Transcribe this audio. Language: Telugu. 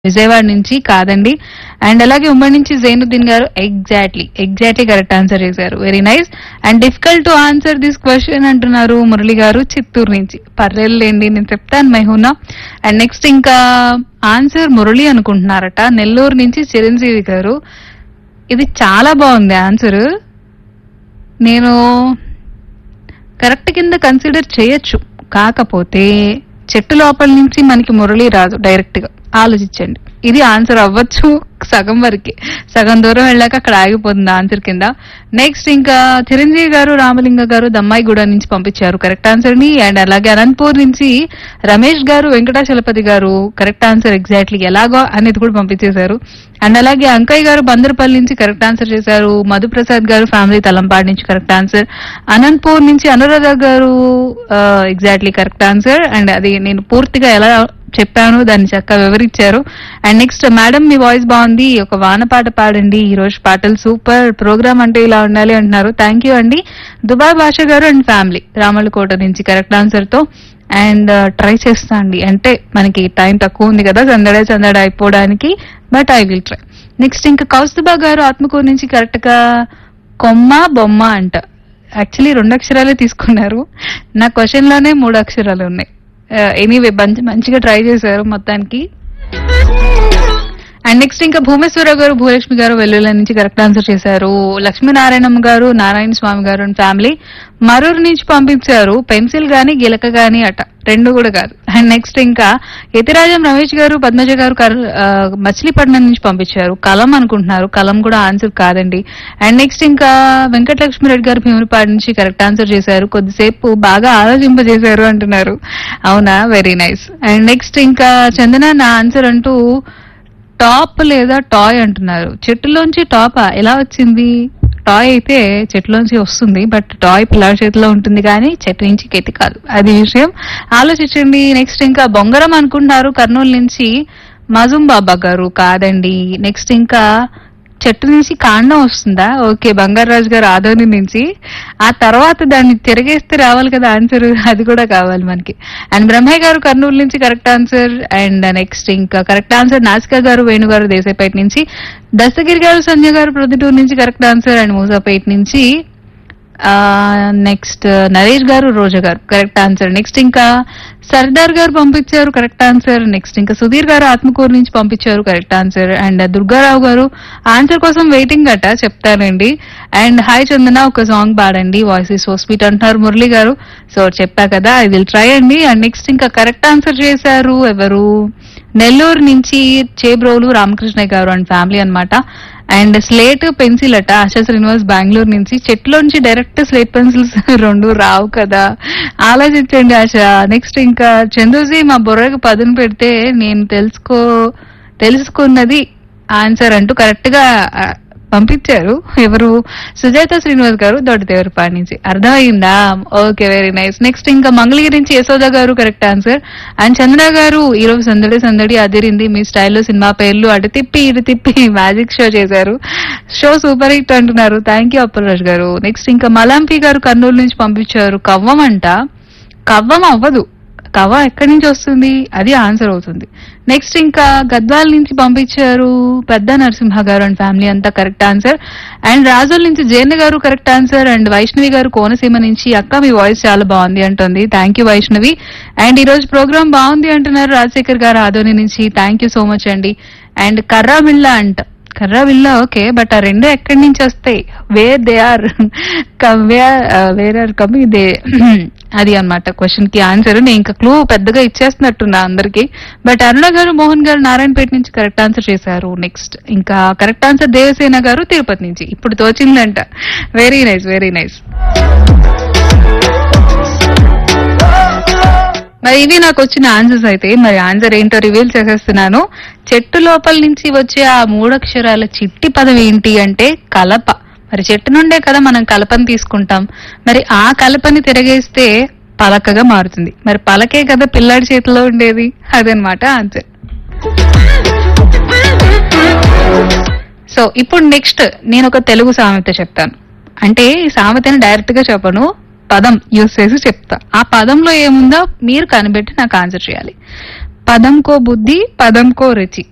విజయవాడ నుంచి కాదండి అండ్ అలాగే ఉమ్మడి నుంచి Zainuddin garu exactly exactly correct answer చేశారు very nice and difficult to answer this question అంటున్నారు మురళి గారు చిత్తూరు నుంచి పర్లేదులేండి నేను చెప్తాను మెహూనా అండ్ నెక్స్ట్ ఇంకా ఆన్సర్ మురళి అనుకుంటున్నారట నెల్లూరు నుంచి చిరంజీవి గారు ఇది చాలా బాగుంది ఆన్సర్ నేను కరెక్ట్ కింద కన్సిడర్ చేయొచ్చు కాకపోతే చెట్టు లోపల నుంచి మనకి మురళి రాదు డైరెక్ట్ గా ఆలోచించండి ఇది ఆన్సర్ అవ్వచ్చు సగం వరకే సగం దూరం వెళ్ళాక అక్కడ ఆగిపోతుంది ఆన్సర్ కింద నెక్స్ట్ ఇంకా చిరంజీవి గారు రామలింగ గారు దమ్మాయిగూడ నుంచి పంపించారు కరెక్ట్ ఆన్సర్ ని అండ్ అలాగే అనంతపూర్ నుంచి రమేష్ గారు వెంకటాచలపతి గారు కరెక్ట్ ఆన్సర్ ఎగ్జాక్ట్లీ ఎలాగో అనేది కూడా పంపించేశారు అండ్ అలాగే అంకయ్య గారు బందరపల్లి నుంచి కరెక్ట్ ఆన్సర్ చేశారు మధుప్రసాద్ గారు ఫ్యామిలీ తలంపాడు నుంచి కరెక్ట్ ఆన్సర్ అనంతపూర్ నుంచి అనురాధ గారు ఎగ్జాక్ట్లీ కరెక్ట్ ఆన్సర్ అండ్ అది నేను పూర్తిగా ఎలా చెప్పాను దాన్ని చక్కగా వివరించారు అండ్ నెక్స్ట్ మేడం మీ వాయిస్ బాగుంది ఒక వాన పాట పాడండి ఈ రోజు పాటలు సూపర్ ప్రోగ్రామ్ అంటే ఇలా ఉండాలి అంటున్నారు థ్యాంక్ యూ అండి దుబాయ్ భాష గారు అండ్ ఫ్యామిలీ రామలకోట నుంచి కరెక్ట్ ఆన్సర్ తో అండ్ ట్రై చేస్తా అండి అంటే మనకి టైం తక్కువ ఉంది కదా సందడే సందడ అయిపోవడానికి but I will try next ఇంకా కౌస్తుబా గారు ఆత్మకూరు నుంచి కరెక్ట్ గా కొమ్మ బొమ్మ అంట యాక్చువల్లీ రెండు అక్షరాలే తీసుకున్నారు నా క్వశ్చన్ లోనే మూడు అక్షరాలు ఉన్నాయి ఎనీవే మంచి మంచిగా ట్రై చేశారు మొత్తానికి అండ్ నెక్స్ట్ ఇంకా భూమేశ్వర గారు భూలక్ష్మి గారు వెల్లుల నుంచి కరెక్ట్ ఆన్సర్ చేశారు లక్ష్మీనారాయణమ్మ గారు నారాయణ స్వామి గారు అండ్ ఫ్యామిలీ మరూరు నుంచి పంపించారు పెన్సిల్ గాని గిలక గాని అట రెండు కూడా కాదు అండ్ నెక్స్ట్ ఇంకా యతిరాజం రమేష్ గారు పద్మజ గారు కర్- ఆ, మచిలీపట్నం నుంచి పంపించారు కలం అనుకుంటున్నారు కలం కూడా ఆన్సర్ కాదండి అండ్ నెక్స్ట్ ఇంకా వెంకటలక్ష్మిరెడ్డి గారు భీమునిపాడు నుంచి కరెక్ట్ ఆన్సర్ చేశారు కొద్దిసేపు బాగా ఆలోచింపజేశారు అంటున్నారు అవునా వెరీ నైస్ అండ్ నెక్స్ట్ ఇంకా చందన నా ఆన్సర్ అంటూ టాప్ లేదా టాయ్ అంటున్నారు చెట్టులోంచి టాపా ఎలా వచ్చింది టాయ్ అయితే చెట్టులోంచి వస్తుంది బట్ టాయ్ పిల్లల చేతిలో ఉంటుంది కానీ చెట్టు నుంచి కెత్తి కాదు అది విషయం ఆలోచించండి నెక్స్ట్ ఇంకా బొంగరం అనుకుంటున్నారు కర్నూలు నుంచి మజుం బాబా గారు కాదండి నెక్స్ట్ ఇంకా చెట్టు నుంచి కాండం వస్తుందా ఓకే బంగారాజు గారు ఆదోని నుంచి ఆ తర్వాత దాన్ని తిరిగేస్తే రావాలి కదా ఆన్సర్ అది కూడా కావాలి మనకి అండ్ బ్రహ్మయ్య గారు కర్నూలు నుంచి కరెక్ట్ ఆన్సర్ అండ్ నెక్స్ట్ ఇంకా కరెక్ట్ ఆన్సర్ నాసికా గారు వేణు గారు దేశాపేట నుంచి దస్తగిరి గారు సంజయ్ గారు ప్రొద్దుటూరు నుంచి కరెక్ట్ ఆన్సర్ అండ్ మూసాపేట నుంచి నెక్స్ట్ నరేష్ గారు రోజా గారు కరెక్ట్ ఆన్సర్ నెక్స్ట్ ఇంకా సర్దార్ గారు పంపించారు కరెక్ట్ ఆన్సర్ నెక్స్ట్ ఇంకా సుధీర్ గారు ఆత్మకూరు నుంచి పంపించారు కరెక్ట్ ఆన్సర్ అండ్ దుర్గారావు గారు ఆన్సర్ కోసం వెయిటింగ్ అట చెప్తానండి అండ్ హాయ్ చందన ఒక సాంగ్ పాడండి వాయిస్ ఇస్ సో స్వీట్ అంటున్నారు మురళి గారు సో చెప్పా కదా ఐ విల్ ట్రై అండి అండ్ నెక్స్ట్ ఇంకా కరెక్ట్ ఆన్సర్ చేశారు ఎవరు నెల్లూరు నుంచి చేబ్రోలు రామకృష్ణ గారు అండ్ ఫ్యామిలీ అన్నమాట అండ్ స్లేట్ పెన్సిల్ అట ఆశా శ్రీనివాస్ బెంగళూరు నుంచి చెట్లోంచి డైరెక్ట్ స్లేట్ పెన్సిల్స్ రెండు రావు కదా ఆలోచించండి ఆశ నెక్స్ట్ ఇంకా చంద్రజీ మా బుర్రకు పదును పెడితే నేను తెలుసుకో తెలుసుకున్నది ఆన్సర్ అంటూ కరెక్ట్ గా ఆ, పంపించారు ఎవరు సుజాత శ్రీనివాస్ గారు దొడ్డదేవరపాటి నుంచి అర్థమైందా ఓకే వెరీ నైస్ నెక్స్ట్ ఇంకా మంగళగిరి నుంచి యశోద గారు కరెక్ట్ ఆన్సర్ అండ్ చంద్ర గారు ఈ రోజు సందడి సందడి అదిరింది మీ స్టైల్లో సినిమా పేర్లు అటు తిప్పి ఇటు తిప్పి మ్యాజిక్ షో చేశారు షో సూపర్ హిట్ అంటున్నారు thank you Appalaraj garu next ఇంకా మలాంపి గారు కర్నూలు నుంచి పంపించారు కవ్వం అంట కవ్వం అవ్వదు కవ్వ ఎక్కడి నుంచి వస్తుంది అది ఆన్సర్ అవుతుంది నెక్స్ట్ ఇంకా గద్వాల నుంచి పంపించారు పెద్ద నరసింహ గారు అండ్ ఫ్యామిలీ అంతా కరెక్ట్ ఆన్సర్ అండ్ రాజోల్ నుంచి జయన్న గారు కరెక్ట్ ఆన్సర్ అండ్ వైష్ణవి గారు కోనసీమ నుంచి అక్క మీ వాయిస్ చాలా బాగుంది అంటుంది థ్యాంక్ యూ వైష్ణవి అండ్ ఈ రోజు ప్రోగ్రామ్ బాగుంది అంటున్నారు రాజశేఖర్ గారు ఆదోని నుంచి థ్యాంక్ యూ సో మచ్ అండి అండ్ కర్రా బిళ్ళ అంట కర్రా బిళ్ళ ఓకే బట్ ఆ రెండు ఎక్కడి నుంచి వస్తాయి where they are where are coming they అది అన్నమాట క్వశ్చన్ కి ఆన్సర్ నేను ఇంకా క్లూ పెద్దగా ఇచ్చేస్తున్నట్టున్నా అందరికి బట్ అరుణ గారు మోహన్ గారు నారాయణపేట నుంచి కరెక్ట్ ఆన్సర్ చేశారు నెక్స్ట్ ఇంకా కరెక్ట్ ఆన్సర్ దేవసేన గారు తిరుపతి నుంచి ఇప్పుడు తోచిందంట వెరీ నైస్ వెరీ నైస్ మరి ఇవి నాకు వచ్చిన ఆన్సర్స్ అయితే మరి ఆన్సర్ ఏంటో రివీల్ చేసేస్తున్నాను చెట్టు లోపల నుంచి వచ్చే ఆ మూడక్షరాల చిట్టి పదం ఏంటి అంటే కలప మరి చెట్టు నుండే కదా మనం కలపని తీసుకుంటాం మరి ఆ కలపని తిరగేస్తే పలకగా మారుతుంది మరి పలకే కదా పిల్లాడి చేతిలో ఉండేది అదనమాట ఆన్సర్ సో ఇప్పుడు నెక్స్ట్ నేను ఒక తెలుగు సామెత చెప్తాను అంటే ఈ సామెతని డైరెక్ట్ గా చెప్పను పదం యూస్ చేసి చెప్తా ఆ పదంలో ఏముందో మీరు కనిపెట్టి నాకు ఆన్సర్ చేయాలి పదంకో బుద్ధి పదంకో రుచి